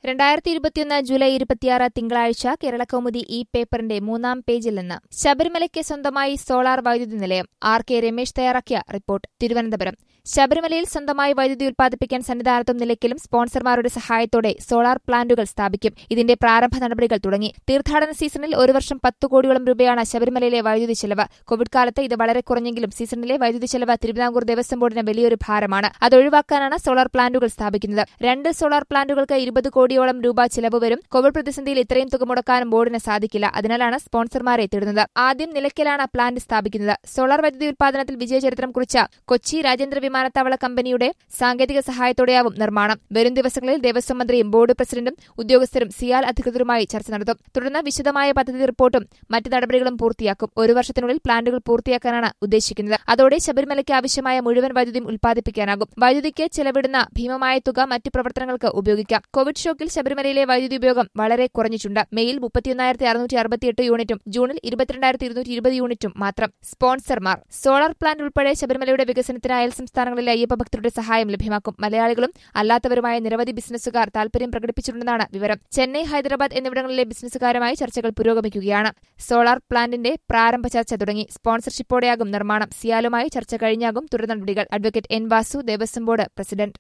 രണ്ടായിരത്തി ഇരുപത്തിയൊന്ന് ജൂലൈ ഇരുപത്തിയാറ് തിങ്കളാഴ്ച കേരളകൗമുദി ഈ പേപ്പറിന്റെ മൂന്നാം പേജിൽ നിന്ന് ശബരിമലയ്ക്ക് സ്വന്തമായി സോളാർ വൈദ്യുതി നിലയം ആർ കെ രമേശ് തയ്യാറാക്കിയ റിപ്പോർട്ട് തിരുവനന്തപുരം ശബരിമലയിൽ സ്വന്തമായി വൈദ്യുതി ഉൽപ്പാദിപ്പിക്കാൻ സന്നിധാനത്തും നിലയ്ക്കലും സ്പോൺസർമാരുടെ സഹായത്തോടെ സോളാർ പ്ലാന്റുകൾ സ്ഥാപിക്കും ഇതിന്റെ പ്രാരംഭ നടപടികൾ തുടങ്ങി തീർത്ഥാടന സീസണിൽ ഒരു വർഷം പത്ത് കോടിയോളം രൂപയാണ് ശബരിമലയിലെ വൈദ്യുതി ചെലവ് കോവിഡ് കാലത്ത് ഇത് വളരെ കുറഞ്ഞെങ്കിലും സീസണിലെ വൈദ്യുതി ചെലവ് തിരുവിതാംകൂർ ദേവസ്വം ബോർഡിന് വലിയൊരു ഭാരമാണ് അത് ഒഴിവാക്കാനാണ് സോളാർ പ്ലാന്റുകൾ സ്ഥാപിക്കുന്നത് രണ്ട് സോളാർ പ്ലാന്റുകൾക്ക് ഇരുപത് കോടിയോളം രൂപ ചിലവ് വരും കോവിഡ് പ്രതിസന്ധിയിൽ ഇത്രയും തുക മുടക്കാനും ബോർഡിന് സാധിക്കില്ല അതിനാലാണ് സ്പോൺസർമാരെ തേടുന്നത് ആദ്യം നിലയ്ക്കലാണ് പ്ലാന്റ് സ്ഥാപിക്കുന്നത് സോളാർ വൈദ്യുതി ഉൽപ്പാദനത്തിൽ വിജയചരിത്രം കുറിച്ച കൊച്ചി രാജ്യാന്തര വിമാനത്താവള കമ്പനിയുടെ സാങ്കേതിക സഹായത്തോടെയാവും നിർമ്മാണം വരും ദിവസങ്ങളിൽ ദേവസ്വം മന്ത്രിയും ബോർഡ് പ്രസിഡന്റും ഉദ്യോഗസ്ഥരും സിയാൽ അധികൃതരുമായി ചർച്ച നടത്തും തുടർന്ന് വിശദമായ പദ്ധതി റിപ്പോർട്ടും മറ്റ് നടപടികളും പൂർത്തിയാക്കും ഒരു വർഷത്തിനുള്ളിൽ പ്ലാന്റുകൾ പൂർത്തിയാക്കാനാണ് ഉദ്ദേശിക്കുന്നത് അതോടെ ശബരിമലയ്ക്ക് ആവശ്യമായ മുഴുവൻ വൈദ്യുതിയും ഉൽപ്പാദിപ്പിക്കാനാകും വൈദ്യുതിക്ക് ചെലവിടുന്ന ഭീമമായ തുക മറ്റ് പ്രവർത്തനങ്ങൾക്ക് ഉപയോഗിക്കാം കോവിഡ് ഷോക്കിൽ ശബരിമലയിലെ വൈദ്യുതി ഉപയോഗം വളരെ കുറഞ്ഞിട്ടുണ്ട് മെയിൽ മുപ്പത്തിയൊന്നായിരത്തി അറുന്നൂറ്റി അറുപത്തിയെട്ട് യൂണിറ്റും ജൂണിൽ ഇരുപത്തിരണ്ടായിരത്തി ഇരുന്നൂറ്റി ഇരുപത് യൂണിറ്റും മാത്രം സ്പോൺസർമാർ സോളാർ പ്ലാന്റ് ഉൾപ്പെടെ ശബരിമലയുടെ വികസനത്തിന് അയൽ സംസ്ഥാനങ്ങളിലെ അയ്യപ്പ ഭക്തരുടെ സഹായം ലഭ്യമാക്കും മലയാളികളും അല്ലാത്തവരുമായ നിരവധി ബിസിനസ്സുകാർ താൽപര്യം പ്രകടിപ്പിച്ചിട്ടുണ്ടെന്നാണ് വിവരം ചെന്നൈ ഹൈദരാബാദ് എന്നിവിടങ്ങളിലെ ബിസിനസ്സുകാരുമായി ചർച്ചകൾ പുരോഗമിക്കുകയാണ് സോളാർ പ്ലാന്റിന്റെ പ്രാരംഭ ചർച്ച തുടങ്ങി സ്പോൺസർഷിപ്പോടെയാകും നിർമ്മാണം സിയാലുമായി ചർച്ച കഴിഞ്ഞാകും തുടർ നടപടികൾ advocate N Vasu Devaswom board president